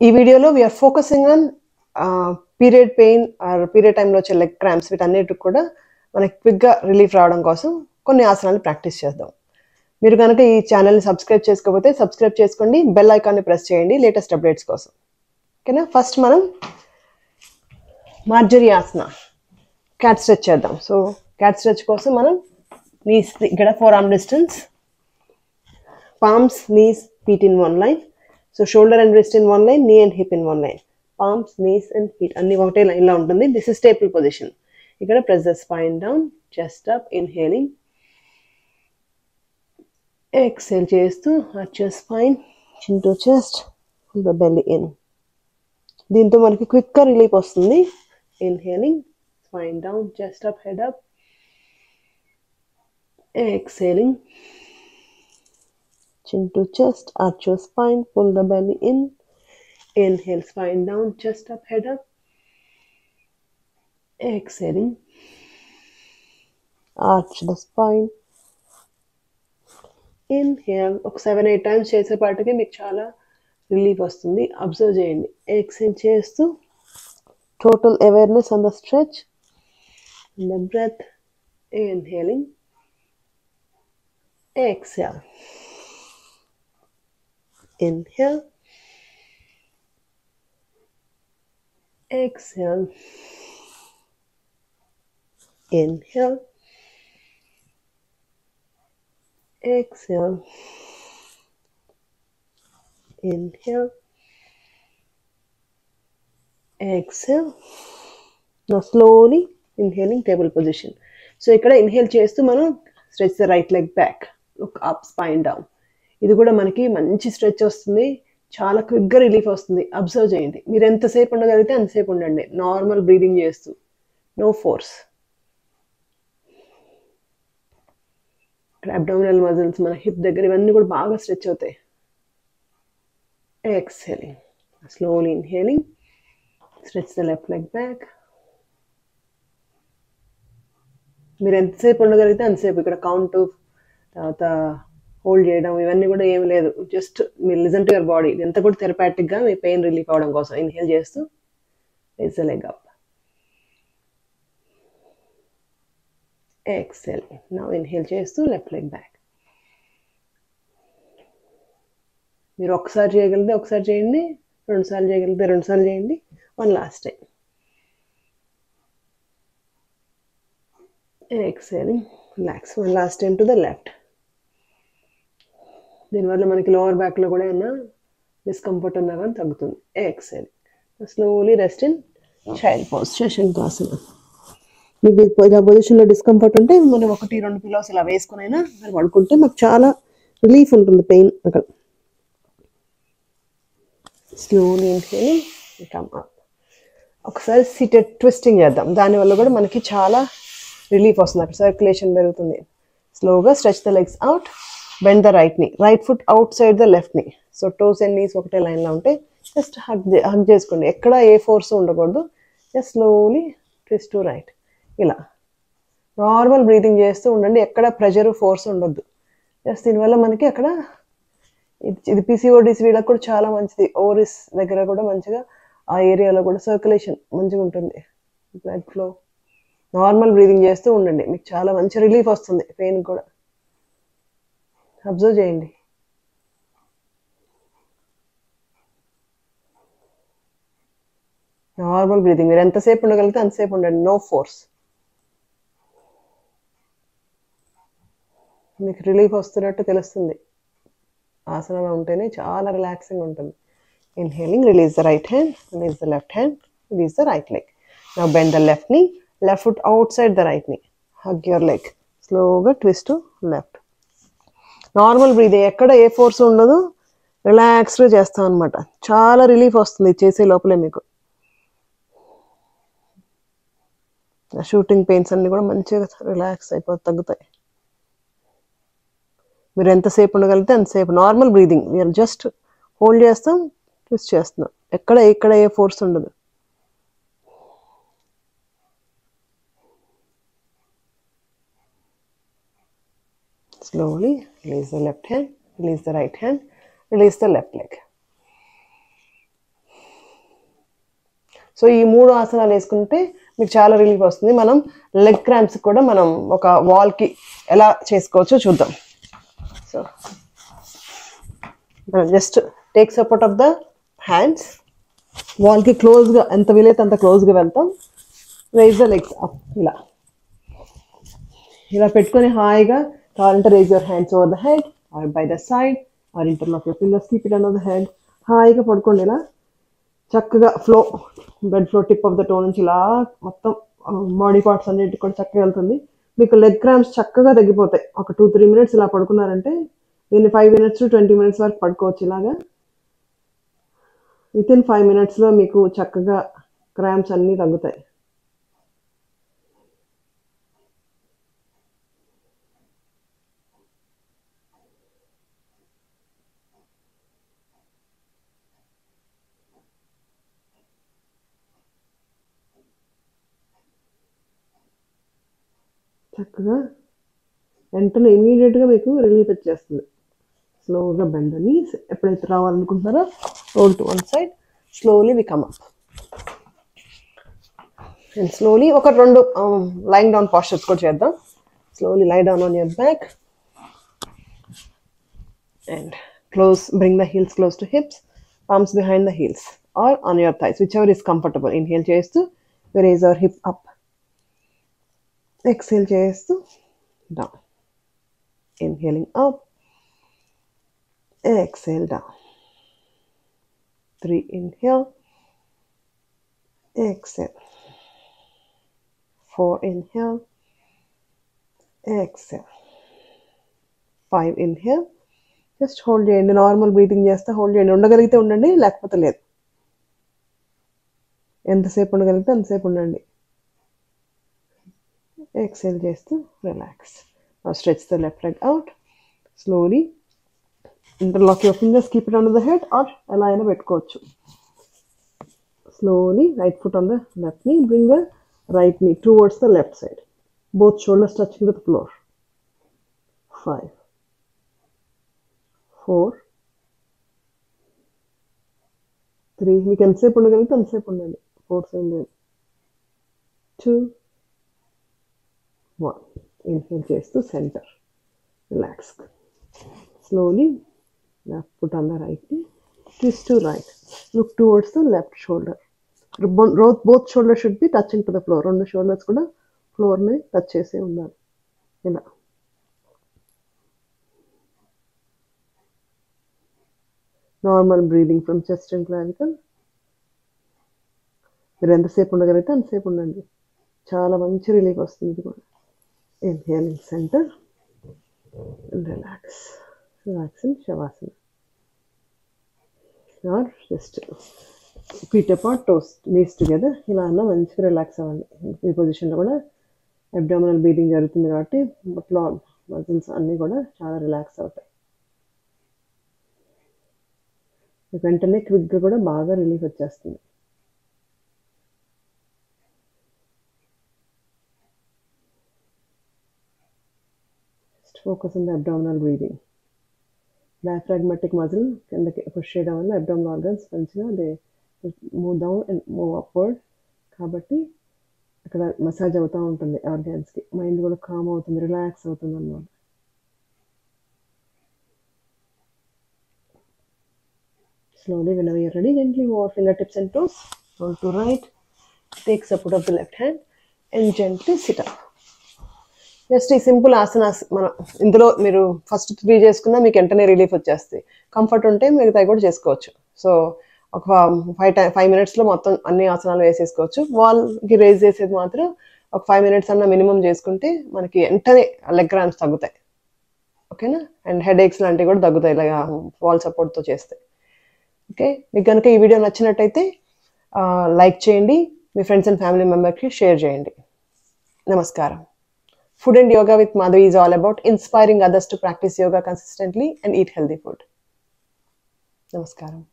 ఈ వీడియోలో we're focusing on period pain or period టైంలో వచ్చే లెగ్ క్రాంప్స్ వీటన్నిటికి కూడా మనకి క్విక్గా రిలీఫ్ రావడం కోసం కొన్ని ఆసనాలు ప్రాక్టీస్ చేద్దాం మీరు కనుక ఈ ఛానల్ని సబ్స్క్రైబ్ చేసుకోకపోతే సబ్స్క్రైబ్ చేసుకోండి బెల్ ఐకాన్ని ప్రెస్ చేయండి లేటెస్ట్ అప్డేట్స్ కోసం ఓకేనా ఫస్ట్ మనం మార్జరీ ఆసన క్యాట్ స్ట్రెచ్ చేద్దాం సో క్యాట్ స్ట్రెచ్ కోసం మనం నీస్ ఇక్కడ four arm distance palms, knees, feet in one line. So shoulder and wrist in one line, knee and hip in one line. Palms, knees and feet అన్ని ఒకటే line లో ఉంటుంది this is staple position ఇక్కడ press the spine down chest up inhaling exhale చేస్తూ arch the spine chin to chest the belly in దీంతో మనకి క్విక్గా relief వస్తుంది inhaling spine down chest up head up exhaling chin to chest, arch your spine, pull the belly in. Inhale, spine down, chest up, head up. Exhaling, arch the spine. Inhale ఒక seven eight times చేసేపాటికి మీకు చాలా relief వస్తుంది observe చేయండి exhale చేస్తూ total awareness on the stretch the breath inhaling exhale inhale exhale inhale exhale inhale exhale now slowly inhaling table position so ఇక్కడ inhale చేస్తూ మనం stretch the right leg back look up spine down ఇది కూడా మనకి మంచి stretch వస్తుంది చాలా క్విక్గా రిలీఫ్ వస్తుంది అబ్జర్వ్ చేయండి మీరు ఎంతసేపు ఉండగలిగితే అంతసేపు ఉండండి నార్మల్ బ్రీదింగ్ చేస్తూ నో ఫోర్స్ ఇక్కడ అబ్డామినల్ మజిల్స్ మన హిప్ దగ్గర ఇవన్నీ కూడా బాగా స్ట్రెచ్ అవుతాయి exhaling slowly inhaling stretch the left leg back మీరు ఎంతసేపు ఉండగలిగితే అంతసేపు ఇక్కడ కౌంట్ తర్వాత హోల్డ్ చేయడం ఇవన్నీ కూడా ఏమి లేదు జస్ట్ మీరు లిజన్ టు యువర్ బాడీ ఎంత కూడా థెరపాటిక్గా మీ పెయిన్ రిలీఫ్ అవడం కోసం ఇన్హేల్ చేస్తూ ఇట్స్ లెగ్ అప్ ఎక్సెల్ నా ఇన్హేల్ చేస్తూ లెఫ్ట్ లెగ్ బ్యాక్ మీరు ఒకసారి చేయగలిగితే ఒకసారి చేయండి రెండుసార్లు చేయగలిగితే రెండుసార్లు చేయండి one last time exhaling relax one last time to the left దీనివల్ల మనకి లోవర్ బ్యాక్లో కూడా ఏమన్నా డిస్కంఫర్ట్ ఉన్నా కానీ తగ్గుతుంది exhale slowly rest in child pose Shashankasana మీకు ఇలా పొజిషన్లో డిస్కంఫర్ట్ ఉంటే మనం ఒకటి రెండు పిలోస్ ఇలా వేసుకునైనా మరి పడుకుంటే మాకు చాలా రిలీఫ్ ఉంటుంది పెయిన్ అక్కడ స్లోలీ ఇన్హేలింగ్ కమ్ అప్ ఒకసారి సీటెడ్ ట్విస్టింగ్ చేద్దాం దానివల్ల కూడా మనకి చాలా రిలీఫ్ వస్తుంది అక్కడ సర్క్యులేషన్ పెరుగుతుంది స్లోగా stretch the legs out bend the right knee right foot outside the left knee so toes and knees ఒకటే లైన్లో ఉంటే జస్ట్ హగ్ హగ్ చేసుకోండి ఎక్కడ ఏ ఫోర్స్ ఉండకూడదు just slowly twist to right ఇలా నార్మల్ బ్రీతింగ్ చేస్తూ ఉండండి ఎక్కడ ప్రెషర్ ఫోర్స్ ఉండొద్దు జస్ట్ దీనివల్ల మనకి అక్కడ ఇది పీసీఓడిస్ వీళ్ళకి కూడా చాలా మంచిది ఓరిస్ దగ్గర కూడా మంచిగా ఆ ఏరియాలో కూడా సర్క్యులేషన్ మంచిగా ఉంటుంది బ్లడ్ ఫ్లో నార్మల్ బ్రీతింగ్ చేస్తూ ఉండండి మీకు చాలా మంచి రిలీఫ్ వస్తుంది పెయిన్ కూడా అబ్జర్వ్ చేయండి నార్మల్ బ్రీతింగ్ మీరు ఎంతసేపు ఉండగలిగితే అంతసేపు ఉండండి నో ఫోర్స్ మీకు రిలీఫ్ వస్తున్నట్టు తెలుస్తుంది ఆసనం ఉంటేనే చాలా రిలాక్సింగ్ ఉంటుంది inhaling release the right hand release the left hand release the right leg నా bend the left knee left foot outside the right knee hug your leg స్లోగా twist to left normal breathing ఎక్కడ ఏ force ఉండదు రిలాక్స్గా చేస్తాం అనమాట చాలా relief వస్తుంది చేసే లోపలే మీకు షూటింగ్ పెయిన్స్ అన్ని కూడా మంచిగా రిలాక్స్ అయిపో తగ్గుతాయి మీరు ఎంతసేపు ఉండగలిగితే అంతసేపు నార్మల్ బ్రీదింగ్ మీరు జస్ట్ హోల్డ్ చేస్తాం ట్విస్ట్ చేస్తున్నాం ఎక్కడ ఎక్కడ ఏ ఫోర్స్ ఉండదు Slowly release the left hand, release the right hand, release the left leg. So ఈ మూడు ఆసనాలు వేసుకుంటే మీకు చాలా రిలీఫ్ వస్తుంది మనం లెగ్ క్రాంప్స్ కూడా మనం ఒక వాల్కి ఎలా చేసుకోవచ్చో చూద్దాం సో మనం just take support of the hands వాల్కి క్లోజ్గా ఎంత వీలైతే అంత క్లోజ్గా వెళ్తాం రైజ్ ద లెగ్స్ అప్ ఇలా ఇలా పెట్టుకొని హాయిగా కావాలంటే raise your hands over the head or by the side or interlock your fingers keep it under the head హాయిగా పడుకోండి ఇలా చక్కగా flow bed flow tip of the toe నుంచి ఇలా మొత్తం బాడీ పార్ట్స్ అన్నిటికి కూడా చక్కగా వెళ్తుంది మీకు లెగ్ క్రాంప్స్ చక్కగా తగ్గిపోతాయి ఒక టూ త్రీ మినిట్స్ ఇలా పడుకున్నారంటే దీన్ని five minutes to twenty minutes వరకు పడుకోవచ్చు ఇలాగా విత్ ఇన్ ఫైవ్ మినిట్స్లో మీకు చక్కగా క్రాంప్స్ అన్నీ తగ్గుతాయి చక్కగా వెంటనే ఇమీడియట్గా మీకు రిలీఫ్ వచ్చేస్తుంది స్లోగా బెండ్ అని ఎప్పుడైతే రావాలనుకుంటున్నారో roll to one side slowly we come up and slowly ఒక రెండు లైన్ డౌన్ పాస్చర్స్ కూడా చేద్దాం slowly lie down on your back and close bring the heels close to hips palms behind the heels or on your thighs, whichever is comfortable. Inhale చేస్తూ raise our hip up. Exhale చేస్తూ down. Inhaling up. Exhale down. Three inhale. Exhale. Four inhale. Exhale. Five inhale. Just hold చేయండి normal breathing చేస్తే hold చేయండి ఉండగలిగితే ఉండండి లేకపోతే లేదు ఎంతసేపు ఉండగలిగితే అంతసేపు ఉండండి ఎక్సెల్ చేస్తూ relax stretch the left leg out slowly interlock your fingers keep it under the head or ఎలా అయినా పెట్టుకోవచ్చు slowly right foot on the left knee bring the right knee towards the left side both shoulders touching the floor five four three మీకు ఎంతసేపు ఉండగలిగితే అంతసేపు ఉండండి four seven లేదు two one inhale చేస్తూ centre relax slowly left foot on the right twist to right look towards the left shoulder both shoulder should be touching to the floor రెండు shoulders కూడా ఫ్లోర్ని టచ్ చేసే ఉండాలి ఇలా normal breathing from chest and clavicle మీరు ఎంతసేపు ఉండగలిగితే అంతసేపు ఉండండి చాలా మంచి రిలీఫ్ వస్తుంది ఇది కూడా inhaling centre relax relax in shavasana or just feet apart toes knees together ఇలా అన్న మంచిగా రిలాక్స్ అవ్వండి ఈ పొజిషన్లో కూడా అబ్డామినల్ బ్రీదింగ్ జరుగుతుంది కాబట్టి బట్లో మజిల్స్ అన్నీ కూడా చాలా రిలాక్స్ అవుతాయి వెంటనే క్విక్గా కూడా బాగా రిలీఫ్ వచ్చేస్తుంది focus on the abdominal breathing diaphragmatic muscle కిందకి పుష్ చేయడం వల్ల అబ్డామినల్ ఆర్గన్స్ మంచిగా they move down and move upward కాబట్టి అక్కడ మసాజ్ అవుతూ ఉంటుంది ఆర్గాన్స్కి మైండ్ కూడా కామ్ అవుతుంది రిలాక్స్ అవుతుంది అన్నమాట Slowly, whenever you're ready, gently move our fingertips and toes. Roll to right. Take support of the left hand and gently sit up. జస్ట్ ఈ సింపుల్ ఆసనాస్ మనం ఇందులో మీరు ఫస్ట్ త్రీ చేసుకున్నా మీకు వెంటనే రిలీఫ్ వచ్చేస్తాయి కంఫర్ట్ ఉంటే మిగతాయి కూడా చేసుకోవచ్చు సో ఒక ఫైవ్ టైం ఫైవ్ మినిట్స్లో మొత్తం అన్ని ఆసనాలు వేసేసుకోవచ్చు వాల్కి రేజ్ చేసేది మాత్రం ఒక ఫైవ్ మినిట్స్ అన్న మినిమం చేసుకుంటే మనకి వెంటనే లెగ్ క్రాంప్స్ తగ్గుతాయి ఓకేనా అండ్ హెడ్ ఏక్స్ లాంటివి కూడా తగ్గుతాయి ఇలా వాల్ సపోర్ట్తో చేస్తే ఓకే మీకు కనుక ఈ వీడియో నచ్చినట్టయితే లైక్ చేయండి మీ ఫ్రెండ్స్ అండ్ ఫ్యామిలీ మెంబర్కి షేర్ చేయండి నమస్కారం Food and Yoga with Madhu is all about inspiring others to practice yoga consistently and eat healthy food. Namaskaram.